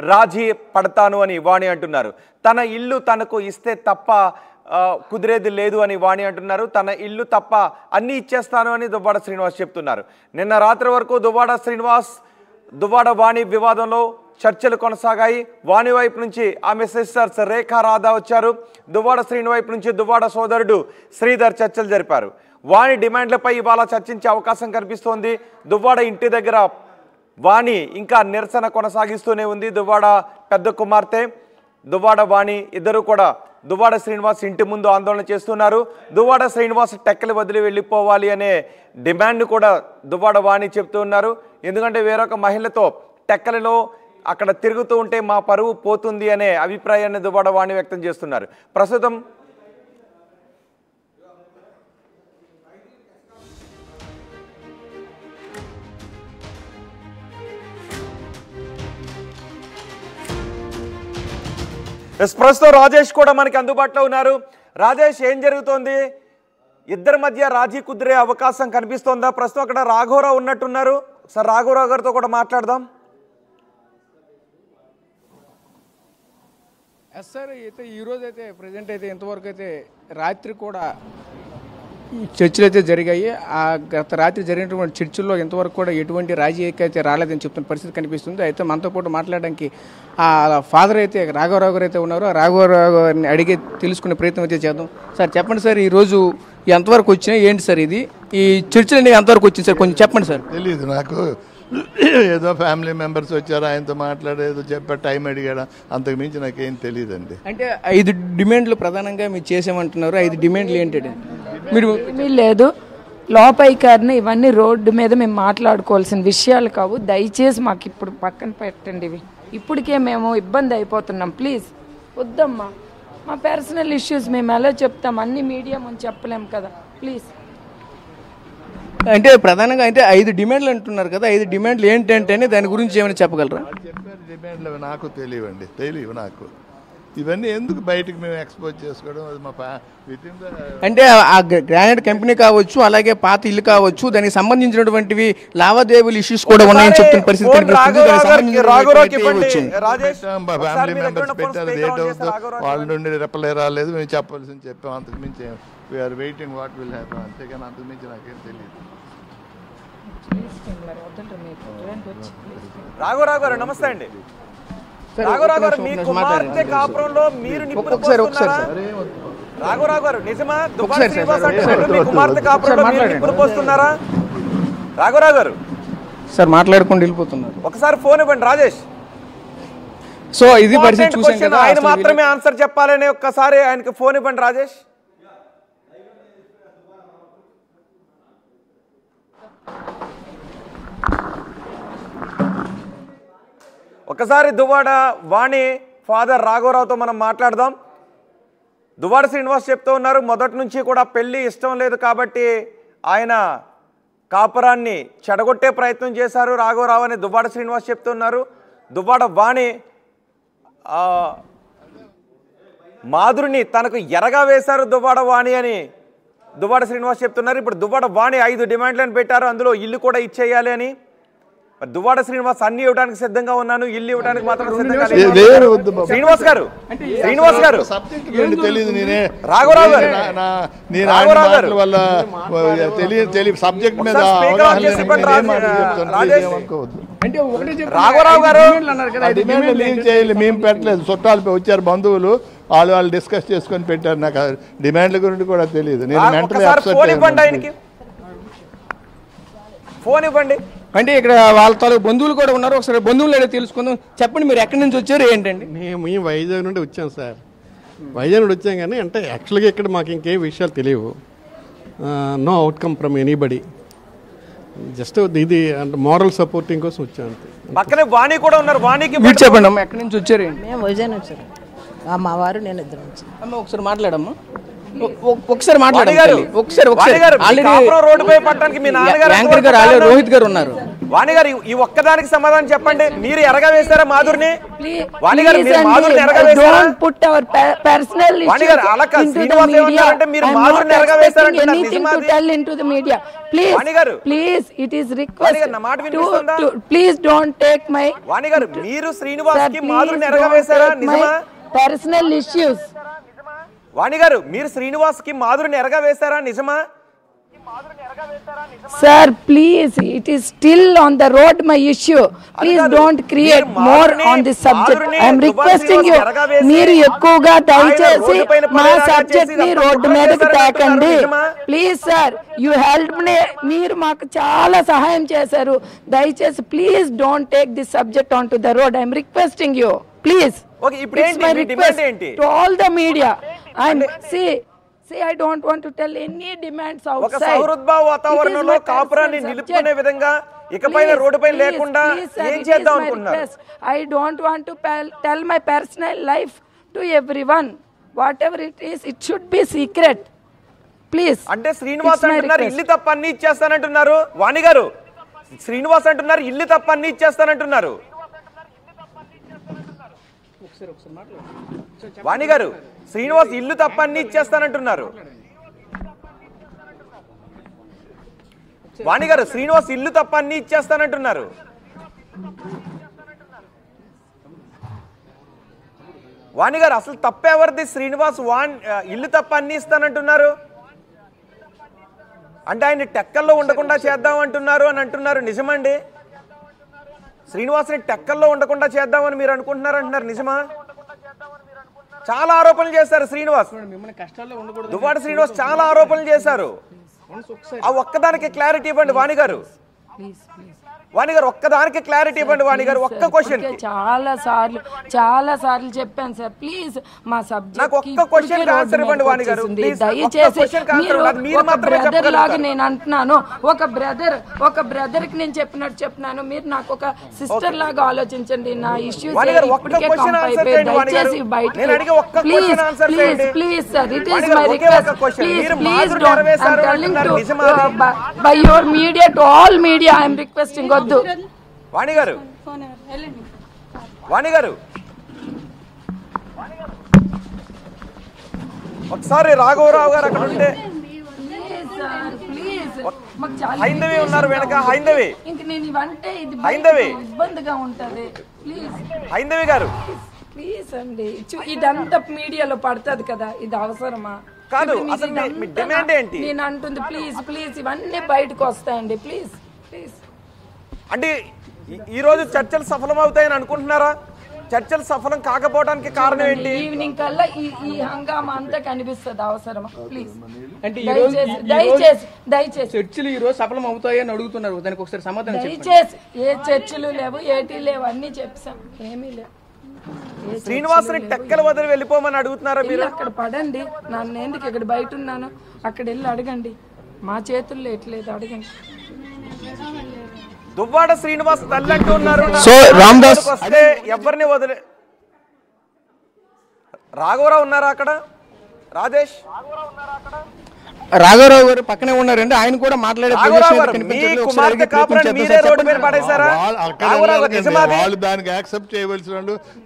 రాజీ పడతాను అని వాణి అంటున్నారు తన ఇల్లు తనకు ఇస్తే తప్ప ఆ, కుదిరేది లేదు అని వాణి అంటున్నారు తన ఇల్లు తప్ప అన్నీ ఇచ్చేస్తాను అని దువ్వాడ శ్రీనివాస్ చెప్తున్నారు నిన్న రాత్రి వరకు దువ్వాడ శ్రీనివాస్ దువ్వాడ వాణి వివాదంలో చర్చలు కొనసాగాయి వాణి వైపు నుంచి ఆమె సిస్టర్స్ రేఖ రాధా వచ్చారు దువ్వాడ శ్రీని వైపు నుంచి దువ్వాడ సోదరుడు శ్రీధర్ చర్చలు జరిపారు వాణి డిమాండ్లపై ఇవాళ చర్చించే అవకాశం కనిపిస్తోంది దువ్వాడ ఇంటి దగ్గర వాణి ఇంకా నిరసన కొనసాగిస్తూనే ఉంది దువ్వాడ పెద్ద కుమార్తె దువ్వాడ వాణి ఇద్దరు కూడా దువ్వాడ శ్రీనివాస్ ఇంటి ముందు ఆందోళన చేస్తున్నారు దువ్వాడ శ్రీనివాస్ టెక్కలు వదిలి వెళ్ళిపోవాలి అనే డిమాండ్ కూడా దువ్వాడ వాణి చెప్తూ ఉన్నారు ఎందుకంటే వేరొక మహిళతో టెక్కలలో అక్కడ తిరుగుతూ ఉంటే మా పరువు పోతుంది అనే అభిప్రాయాన్ని దువ్వాడ వాణి వ్యక్తం చేస్తున్నారు ప్రస్తుతం ఎస్, ప్రస్తుతం రాజేష్ కూడా మనకి అందుబాటులో ఉన్నారు రాజేష్ ఏం జరుగుతోంది ఇద్దరి మధ్య రాజీ కుదిరే అవకాశం కనిపిస్తోందా ప్రస్తుతం అక్కడ రాఘవరావు ఉన్నట్టున్నారు సార్ రాఘవరావు గారితో కూడా మాట్లాడదాం ఎస్ సార్ అయితే ఈ రోజు అయితే ప్రజెంట్ అయితే ఇంతవరకు అయితే రాత్రి కూడా ఈ చర్చలు అయితే జరిగాయి ఆ గత రాత్రి జరిగినటువంటి చర్చల్లో ఇంతవరకు కూడా ఎటువంటి రాజీ అయితే రాలేదని చెప్తున్న పరిస్థితి కనిపిస్తుంది అయితే మనతో పాటు మాట్లాడడానికి ఆ ఫాదర్ అయితే రాఘవరావు గారు అయితే ఉన్నారు ఆ రాఘవరావు గారిని అడిగి తెలుసుకునే ప్రయత్నం అయితే చేద్దాం సార్ చెప్పండి సార్ ఈరోజు ఎంతవరకు వచ్చినాయి ఏంటి సార్ ఇది ఈ చర్చలు అనేవి ఎంతవరకు వచ్చింది సార్ కొంచెం చెప్పండి సార్ తెలియదు నాకు ఏదో ఫ్యామిలీ మెంబర్స్ వచ్చారు ఆయనతో మాట్లాడేదో చెప్పా టైం అడిగాడా అంతకు మించి నాకేం తెలియదండి అంటే ఐదు డిమాండ్లు ప్రధానంగా మీరు చేసామంటున్నారు ఐదు డిమాండ్లు ఏంటంటే మీరు ఏమీ లేదు లోపైకారిని ఇవన్నీ రోడ్డు మీద మేము మాట్లాడుకోవాల్సిన విషయాలు కావు దయచేసి మాకు ఇప్పుడు పక్కన పెట్టండి ఇవి ఇప్పటికే మేము ఇబ్బంది అయిపోతున్నాం ప్లీజ్ వద్దమ్మా మా పర్సనల్ ఇష్యూస్ మేము ఎలా చెప్తాం అన్ని మీడియా ముందు చెప్పలేం కదా ప్లీజ్ అంటే ప్రధానంగా అంటే ఐదు డిమాండ్లు అంటున్నారు కదా ఐదు డిమాండ్లు ఏంటంటే దాని గురించి ఏమైనా చెప్పగలరా చెప్పారు డిమాండ్లు అవి నాకు తెలియవండి తెలియవు నాకు ఇవన్నీ ఎందుకు బయటకు మేము ఎక్స్పోజ్ చేసుకోవడం అది మా విత్ ఇన్ ద అంటే ఆ గ్రానైట్ కంపెనీ కావచ్చు అలాగే పాత ఇల్లు కావచ్చు దానికి సంబంధించినటువంటివి లావాదేవీలు ఇష్యూస్ కూడా ఉన్నాయని చెప్తున్న పరిస్థితి ఫోన్ కనిపిస్తుంది రాఘవరావు దానికి గారికి- రాఘవరావుకి సంబంధించినటువంటి ఇవ్వండి. వచ్చింది. రాజేష్ మా ఒకసారి ఫ్యామిలీ మీ దగ్గర మెంబర్స్ ఉన్న ఫోన్ పెట్టారు స్పీకర్ ఏట్ ఆన్ అవుతుందో చేస్తే రాఘవరావు వాళ్ళ నుండి రిప్లై రాలేదు మేము చెప్పాల్సింది చెప్పాం అంతకు మించి we're waiting what will happen అంతేగాని అంతకు మించి నాకేం తెలియదు రాఘవరావు గారు నమస్తే అండి సరే, రాఘవరావు ఒక్క గారు నిమిషం, మీ ఒక్క నిమిషం మాట్లాడండి. కుమార్తె కాపురంలో మీరు నిప్పులు ఒక్కొక్కసారి, ఒక్కసారి పోస్తున్నారా? రాఘవరావు గారు నిజమా దుబాయ్ ఒక్కసారి, సార్, శ్రీనివాస్ సార్, అంటున్నారు, ఒక్కసారి, మీ వద్దు, కుమార్తె వద్దు. కాపురంలో ఒకసారి మీరు మాట్లాడండి. నిప్పులు పోస్తున్నారా రాఘవరావు గారు సార్ మాట్లాడుకుంటూ వెళ్ళిపోతున్నారు ఒకసారి ఫోన్ ఇవ్వండి రాజేష్ సో ఇది పరిస్థితి Important చూసాం question, కదా ఆయన అసలు మాత్రమే ఆన్సర్ చెప్పాలని ఒక్కసారి ఆయనకి ఫోన్ ఇవ్వండి రాజేష్ ఒకసారి దువ్వాడ వాణి ఫాదర్ రాఘవరావుతో మనం మాట్లాడదాం దువ్వాడ శ్రీనివాస్ చెప్తూ ఉన్నారు మొదటి నుంచి కూడా పెళ్లి ఇష్టం లేదు కాబట్టి ఆయన కాపురాన్ని చెడగొట్టే ప్రయత్నం చేశారు రాఘవరావు అని దువ్వాడ శ్రీనివాస్ చెప్తున్నారు దువ్వాడ వాణి ఆ, మాధురిని తనకు ఎరగా వేశారు దువ్వాడ వాణి అని దువ్వాడ శ్రీనివాస్ చెప్తున్నారు ఇప్పుడు దువ్వాడ వాణి ఐదు డిమాండ్లను పెట్టారు అందులో ఇల్లు కూడా ఇచ్చేయాలి అని మరి దువ్వాడ శ్రీనివాస్ అన్ని ఇవ్వడానికి సిద్ధంగా ఉన్నాను ఇల్లు ఇవ్వడానికి మాత్రం సిద్ధంగా ఏ- లేను. వేరే వద్దు బాబు. శ్రీనివాస్ గారు శ్రీనివాస్ గారు సబ్జెక్ట్ గురించి తెలియదు నేనే రాఘవరావు గారు. నా- నా- నేను ఆయన రాఘవరావు గారు. మాటల వల్ల తెలియదు తెలియదు సబ్జెక్ట్ మీద ఒకసారి speaker అవగాహన on చేసి లేని ఇవ్వండి నేను ఏం రాజే- మాటలు చెప్తాను, రాజేష్. ఏమనుకోవద్దు. అంటే ఒకటే చెప్తున్నా, రాఘవరావు ఐదు గారు. డిమాండ్లు అన్నారు కదా ఆ ఐదు డిమాండ్లు డిమాండ్లు ఏం ఏంటి? చేయలేదు మేము పెట్టలేదు చుట్టాలు వచ్చారు బంధువులు వాళ్ళు వాళ్ళు డిస్కస్ చేసుకొని పెట్టారు నాకు ఆ డిమాండ్ల గురించి కూడా తెలియదు నేను రా- మెంటలీ ఒకసారి ఫోన్ ఇవ్వండి ఆయనకి ఫోన్ ఇవ్వండి అంటే ఇక్కడ వాళ్ళ తాలూకు బంధువులు కూడా ఉన్నారు ఒకసారి బంధువులు అడిగి తెలుసుకుందాం చెప్పండి మీరు ఎక్కడి నుంచి వచ్చారు ఏంటండి మేము ఈ వైజాగ్ నుండి వచ్చాం సార్ వైజాగ్ నుండి వచ్చాం కానీ అంటే యాక్చువల్గా ఇక్కడ మాకు ఇంకేం విషయాలు తెలియవు no outcome from anybody just ఇది అంటే మోరల్ సపోర్టింగ్ కోసం వచ్చాం అంతే పక్కనే వాణి కూడా ఉన్నారు వాణికి మీరు చెప్పండి అమ్మ ఎక్కడి నుంచి వచ్చారు ఏంటి మేము వైజాగ్ వచ్చారు మా వారు నేను ఇద్దరు వచ్చాను అమ్మ ఒకసారి మాట్లాడమ్మా ఒ- ఒ- ఒకసారి వాణి మాట్లాడండి గారు తల్లి. ఒకసారి వాణి ఒకసారి గారు మీ ఆల్రెడీ కాపురం రోడ్డుపై పట్టడానికి మీ నాన్నగారు యాంకర్ గారు ఆల్రెడీ రోహిత్ గారు ఉన్నారు వాణి గారు ఈ- ఈ ఒక్కదానికి సమాధానం చెప్పండి మీరు ఎరగా వేశారా మాధురిని Please, వాణి గారు please మీరు అండి, మాధురిని ఎరగా వేశారా don't put our pe- personal వాణి గారు, issues అలా కాదు. into the Srinivas media. ఏమన్నారంటే మీరు I'm మాధురిని not ఎరగా expecting వేశారంటున్నారు. anything నిజమా to అది? tell into the media. Please, వాణి గారు. please, it is Vani request గారు, నా మాట to, వినిపిస్తుందా? to please don't take my వాణి గారు మీరు శ్రీనివాస్ sir, కి please మాధురిని ఎరగా don't వేశారా take నిజమా my personal issues. వాణి గారు మీరు శ్రీనివాస్ కి మాధురిని ఎరగా వేశారా నిజమా Sir, please, it is still on the road my issue. Please కాదు. don't create మీరు more మాధురిని- on this subject. మాధురిని I am Dubai requesting you. Srinivas ఎరగా వేసి మీరు ఎక్కువగా దయచేసి రోడ్డు పైన మా పడేలాగా సబ్జెక్ట్ చేసి ని ఇదంతా రోడ్డు కుట్ర మీదకి చేశారని తేకండి అంటున్నారు నిజమా? Please sir you help me మీరు మాకు చాలా సహాయం చేశారు దయచేసి please don't take this subject on to the road I'm requesting you please okay, ఇప్పుడు ఏంటి? మీ డిమాండ్ ఏంటి? To all the media and see See, I don't want to tell any demands outside. ఒక సౌహృద్భావ It is వాతావరణంలో my కాపురాన్ని personal నిలుపుకునే subject. విధంగా ఇకపైన Please, రోడ్డుపై please, లేకుండా please, sir, ఏం it is చేద్దాం my అనుకుంటున్నారు request. I don't want to pel- tell my personal life to everyone. Whatever it is, it should be secret. Please. అంటే శ్రీనివాస్ It's my అంటున్నారు request. ఇల్లు తప్ప అన్ని ఇచ్చేస్తానంటున్నారు వాణి గారు శ్రీనివాస్ అంటున్నారు ఇల్లు తప్ప అన్ని ఇచ్చేస్తానంటున్నారు వాణి గారు శ్రీనివాస్ ఇల్లు తప్ప అన్ని ఇచ్చేస్తానంటున్నారు వాణి గారు శ్రీనివాస్ ఇల్లు తప్ప అన్ని ఇచ్చేస్తానంటున్నారు వాణి గారు అసలు తప్పెవరిది శ్రీనివాస్ వాణ్ ఆ, ఇల్లు తప్ప అన్ని ఇస్తానంటున్నారు అంటే ఆయన టెక్కల్లో ఉండకుండా చేద్దాం అంటున్నారు అని అంటున్నారు నిజమండి శ్రీనివాస్ని టెక్కల్లో ఉండకుండా చేద్దామని మీరు అనుకుంటున్నారు అంటున్నారు నిజమా చాలా ఆరోపణలు చేశారు శ్రీనివాస్ మిమ్మల్ని కష్టాల్లో ఉండకూడదు దువ్వాడ శ్రీనివాస్ చాలా ఆరోపణలు చేశారు ఆ ఒక్కదానికి క్లారిటీ ఇవ్వండి వాణి గారు Please, please. వాణి గారు ఒక్కదానికి క్లారిటీ ఇవ్వండి వాణి గారు ఒక్క క్వశ్చన్ ఇప్పటికే చాలా సార్లు చాలా సార్లు చెప్పాను సార్ ప్లీజ్ మా సబ్జెక్ట్ నాకు ఒక్క question కి answer ఇవ్వండి వాణి గారు. Please, ఒక్క దయచేసి question కి answer మీరు ఇవ్వండి. మీరు ఒక మాత్రమే బ్రదర్ చెప్పగలుగుతారు. లాగా నేను అంటున్నాను ఒక బ్రదర్ ఒక బ్రదర్ కి నేను చెప్పినట్టు చెప్తున్నాను మీరు నాకు ఒక సిస్టర్ లాగా ఆలోచించండి నా ఇష్యూస్ వాణి గారు, ఒక్క ఇప్పటికే question answer కంపైపోయి చేయండి వాణి గారు. దయచేసి బయట నేను అడిగే ఒక్క ప్లీజ్ question answer ప్లీజ్ చేయండి. Please sir it Vani is గారు, మై ఒకే ఒక్క రిక్వెస్ట్ question. ప్లీజ్ మీరు ప్లీజ్ మాధురి డోంట్ నెరవేశారు ఐమ్ టెల్లింగ్ అంటున్నారు. టు నిజమా అది? By your media to all media I'm requesting వద్దు వాణి గారు వాణి గారు ఒకసారి రాఘవరావు గారు అక్కడ ఉంటే ప్లీజ్ సార్ ప్లీజ్ మాకు చాలా హైందవి ఉన్నారు వెనక హైందవి ఇంక నేను ఇవంటే ఇది హైందవి. బయటకు ఇబ్బందిగా ఉంటది ప్లీజ్ హైందవి గారు ప్లీజ్ అండి చూ- ఇదంతా మీడియాలో పడుతుంది కదా ఇది అవసరమా కాదు, ఇప్పుడు మీకు అసలు మీ- మీ ఇదంతా demand నా- ఏంటి? నేను అంటుంది ప్లీజ్ ప్లీజ్ ఇవన్నీ బయటకు వస్తాయండి ప్లీజ్ ప్లీజ్ అంటే ఈ- ఈ రోజు చర్చలు సఫలం అవుతాయని అనుకుంటున్నారా చర్చలు సఫలం కాకపోవడానికి కారణం ఏంటి ఈవినింగ్ కల్లా ఈ ఈ హంగామా అంతా కనిపిస్తుంది అవసరమా ప్లీజ్ అంటే ఈ రోజు దయచేసి ఈ- ఈ రోజు దయచేసి దయచేసి చర్చిలు ఈ రోజు సఫలం అవుతాయి అని అడుగుతున్నారు దానికి ఒకసారి సమాధానం చెప్పండి దయచేసి ఏ చర్చిలు లేవు ఏటీ లేవు అన్ని చెప్పాం ఏమీ లేవు ఏ శ్రీనివాసుని టెక్కల వదిలి వెళ్ళిపోమని అడుగుతున్నారా వెళ్ళి మీరు అక్కడ పడండి నన్ను ఎందుకు ఇక్కడ బయట ఉన్నాను అక్కడ వెళ్ళి అడగండి మా చేతుల్లో ఎట్లేదు అడగండి దువ్వాడ శ్రీనివాస్ తల్లి అంటూ ఉన్నారు సో, రామ్దాస్- వస్తే ఎవరిని వదిలే రాఘవరావు ఉన్నారా అక్కడ రాజేష్ రాఘవరావు గారు పక్కనే ఉన్నారండి ఆయన కూడా మాట్లాడే రాఘవరావు ప్రదేశం గారు మీ కనిపించట్లేదు. ఒకసారి కుమార్తె అడిగే ప్రయత్నం కాపురాన్ని చేద్దాం మీరే సార్. రోడ్డు మీద చెప్పండి. పడేశారా వాళ్ళు అక్కడ రాఘవరావు గారు వెళ్ళకండి. నిజమాది వాళ్ళు దానికి యాక్సెప్ట్ చేయవలసిన వాళ్ళు